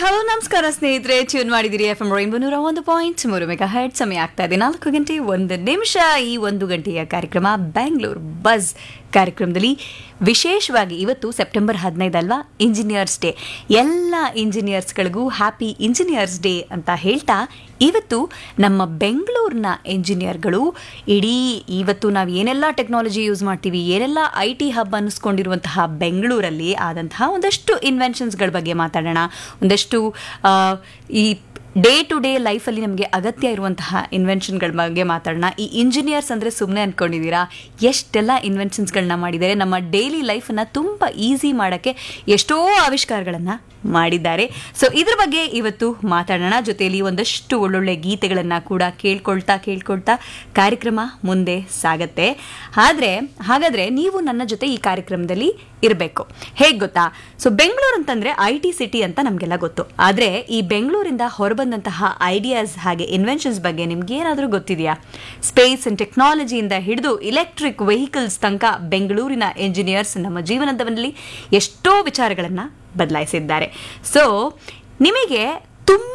hello ನಮಸ್ಕಾರ ಸ್ನೇಹಿತರೆ tune ಮಾಡಿದಿರಿ ಎಫ್ ಎಂ ರೈನ್ಬೋ ನೂರ ಒಂದು ಪಾಯಿಂಟ್ ಮೂರು ಮೆಗಾ ಹೆಡ್ ಸಮಯ ಆಗ್ತಾ ಇದೆ ನಾಲ್ಕು ಗಂಟೆ ಒಂದು ನಿಮಿಷ ಈ ಒಂದು ಗಂಟೆಯ ಕಾರ್ಯಕ್ರಮ ಬ್ಯಾಂಗ್ಳೂರ್ ಬಸ್ ಕಾರ್ಯಕ್ರಮದಲ್ಲಿ ವಿಶೇಷವಾಗಿ ಇವತ್ತು ಸೆಪ್ಟೆಂಬರ್ ಹದಿನೈದು ಅಲ್ವಾ ಇಂಜಿನಿಯರ್ಸ್ ಡೇ ಎಲ್ಲ ಇಂಜಿನಿಯರ್ಸ್ಗಳಿಗೂ ಹ್ಯಾಪಿ ಇಂಜಿನಿಯರ್ಸ್ ಡೇ ಅಂತ ಹೇಳ್ತಾ ಇವತ್ತು ನಮ್ಮ ಬೆಂಗಳೂರಿನ ಇಂಜಿನಿಯರ್ಗಳು ಇಡೀ ಇವತ್ತು ನಾವು ಏನೆಲ್ಲ ಟೆಕ್ನಾಲಜಿ ಯೂಸ್ ಮಾಡ್ತೀವಿ ಏನೆಲ್ಲ ಐ ಟಿ ಹಬ್ ಅನ್ನಿಸ್ಕೊಂಡಿರುವಂತಹ ಬೆಂಗಳೂರಲ್ಲಿ ಆದಂತಹ ಒಂದಷ್ಟು ಇನ್ವೆನ್ಷನ್ಸ್ಗಳ ಬಗ್ಗೆ ಮಾತಾಡೋಣ ಒಂದಷ್ಟು ಆ, ಈ ಡೇ ಟು ಡೇ ಲೈಫಲ್ಲಿ ನಮಗೆ ಅಗತ್ಯ ಇರುವಂತಹ ಇನ್ವೆನ್ಷನ್ಗಳ ಬಗ್ಗೆ ಮಾತಾಡೋಣ ಈ ಇಂಜಿನಿಯರ್ಸ್ ಅಂದರೆ ಸುಮ್ಮನೆ ಅಂದ್ಕೊಂಡಿದ್ದೀರಾ ಎಷ್ಟೆಲ್ಲ ಇನ್ವೆನ್ಷನ್ಸ್ಗಳನ್ನ ಮಾಡಿದ್ದಾರೆ ನಮ್ಮ ಡೈಲಿ ಲೈಫನ್ನು ತುಂಬ ಈಸಿ ಮಾಡೋಕ್ಕೆ ಎಷ್ಟೋ ಆವಿಷ್ಕಾರಗಳನ್ನು ಮಾಡಿದ್ದಾರೆ ಸೊ ಇದ್ರ ಬಗ್ಗೆ ಇವತ್ತು ಮಾತಾಡೋಣ ಜೊತೆಯಲ್ಲಿ ಒಂದಷ್ಟು ಒಳ್ಳೊಳ್ಳೆ ಗೀತೆಗಳನ್ನು ಕೂಡ ಕೇಳ್ಕೊಳ್ತಾ ಕೇಳ್ಕೊಳ್ತಾ ಕಾರ್ಯಕ್ರಮ ಮುಂದೆ ಸಾಗತ್ತೆ ಆದರೆ ಹಾಗಾದರೆ ನೀವು ನನ್ನ ಜೊತೆ ಈ ಕಾರ್ಯಕ್ರಮದಲ್ಲಿ ಇರಬೇಕು ಹೇಗೆ ಗೊತ್ತಾ ಸೊ ಬೆಂಗಳೂರು ಅಂತಂದರೆ ಐ ಟಿ ಸಿಟಿ ಅಂತ ನಮಗೆಲ್ಲ ಗೊತ್ತು ಆದರೆ ಈ ಬೆಂಗಳೂರಿಂದ ಹೊರಬಂದಂತಹ ಐಡಿಯಾಸ್ ಹಾಗೆ ಇನ್ವೆನ್ಷನ್ಸ್ ಬಗ್ಗೆ ನಿಮ್ಗೆ ಏನಾದರೂ ಗೊತ್ತಿದೆಯಾ ಸ್ಪೇಸ್ ಅಂಡ್ ಟೆಕ್ನಾಲಜಿಯಿಂದ ಹಿಡಿದು ಇಲೆಕ್ಟ್ರಿಕ್ ವೆಹಿಕಲ್ಸ್ ತನಕ ಬೆಂಗಳೂರಿನ ಇಂಜಿನಿಯರ್ಸ್ ನಮ್ಮ ಜೀವನದಲ್ಲಿ ಎಷ್ಟೋ ವಿಚಾರಗಳನ್ನು ಬದಲಾಯಿಸಿದ್ದಾರೆ ಸೊ ನಿಮಗೆ ತುಂಬ